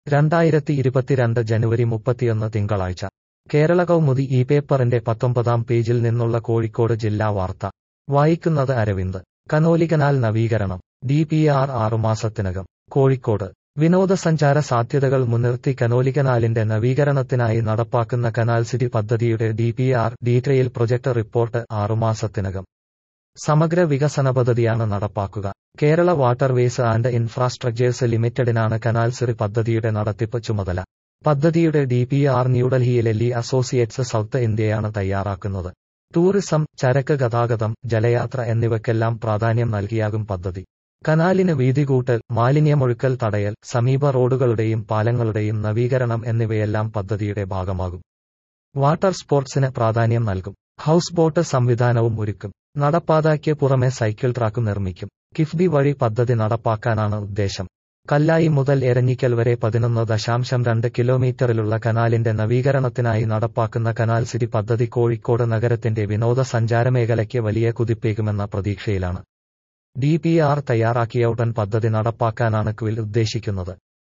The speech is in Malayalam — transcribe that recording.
രണ്ടായിരത്തി ഇരുപത്തിരണ്ട് ജനുവരി മുപ്പത്തിയൊന്ന് തിങ്കളാഴ്ച കേരള കൗമുദി ഈ പേപ്പറിന്റെ പത്തൊമ്പതാം പേജിൽ നിന്നുള്ള കോഴിക്കോട് ജില്ലാ വാർത്ത വായിക്കുന്നത് അരവിന്ദ് കനോലികനാൽ നവീകരണം ഡി പി ആർ ആറുമാസത്തിനകം കോഴിക്കോട് വിനോദസഞ്ചാര സാധ്യതകൾ മുൻനിർത്തി കനോലികനാലിന്റെ നവീകരണത്തിനായി നടപ്പാക്കുന്ന കനാൽ സിറ്റി പദ്ധതിയുടെ D P R detail project report ആറുമാസത്തിനകം സമഗ്ര വികസന പദ്ധതിയാണ് നടപ്പാക്കുക കേരള വാട്ടർവേസ് ആൻഡ് ഇൻഫ്രാസ്ട്രക്ചേഴ്സ് ലിമിറ്റഡിനാണ് കനാൽ സിറി പദ്ധതിയുടെ നടത്തിപ്പ് ചുമതല പദ്ധതിയുടെ ഡി പി ആർ ന്യൂഡൽഹിയിലെ ലീ അസോസിയേറ്റ്സ് സൗത്ത് ഇന്ത്യയാണ് തയ്യാറാക്കുന്നത് ടൂറിസം ചരക്ക് ഗതാഗതം ജലയാത്ര എന്നിവയ്ക്കെല്ലാം പ്രാധാന്യം നൽകിയാകും പദ്ധതി കനാലിന് വീതികൂട്ടൽ മാലിന്യമൊഴുക്കൽ തടയൽ സമീപ റോഡുകളുടെയും പാലങ്ങളുടെയും നവീകരണം എന്നിവയെല്ലാം പദ്ധതിയുടെ ഭാഗമാകും വാട്ടർ സ്പോർട്സിന് പ്രാധാന്യം നൽകും ഹൌസ് ബോട്ട് സംവിധാനവും ഒരുക്കും നടപ്പാതയ്ക്ക് പുറമെ സൈക്കിൾ ട്രാക്ക് നിർമ്മിക്കും കിഫ്ബി വഴി പദ്ധതി നടപ്പാക്കാനാണ് ഉദ്ദേശം കല്ലായി മുതൽ എരഞ്ഞിക്കൽ വരെ പതിനൊന്ന് ദശാംശം രണ്ട് കിലോമീറ്ററിലുള്ള കനാലിന്റെ നവീകരണത്തിനായി നടപ്പാക്കുന്ന കനാൽ സിറ്റി പദ്ധതി കോഴിക്കോട് നഗരത്തിന്റെ വിനോദസഞ്ചാര മേഖലയ്ക്ക് വലിയ കുതിപ്പേകുമെന്ന പ്രതീക്ഷയിലാണ് ഡി പി ആർ തയ്യാറാക്കിയ ഉടൻ പദ്ധതി നടപ്പാക്കാനാണ് ക്വിൽ ഉദ്ദേശിക്കുന്നത്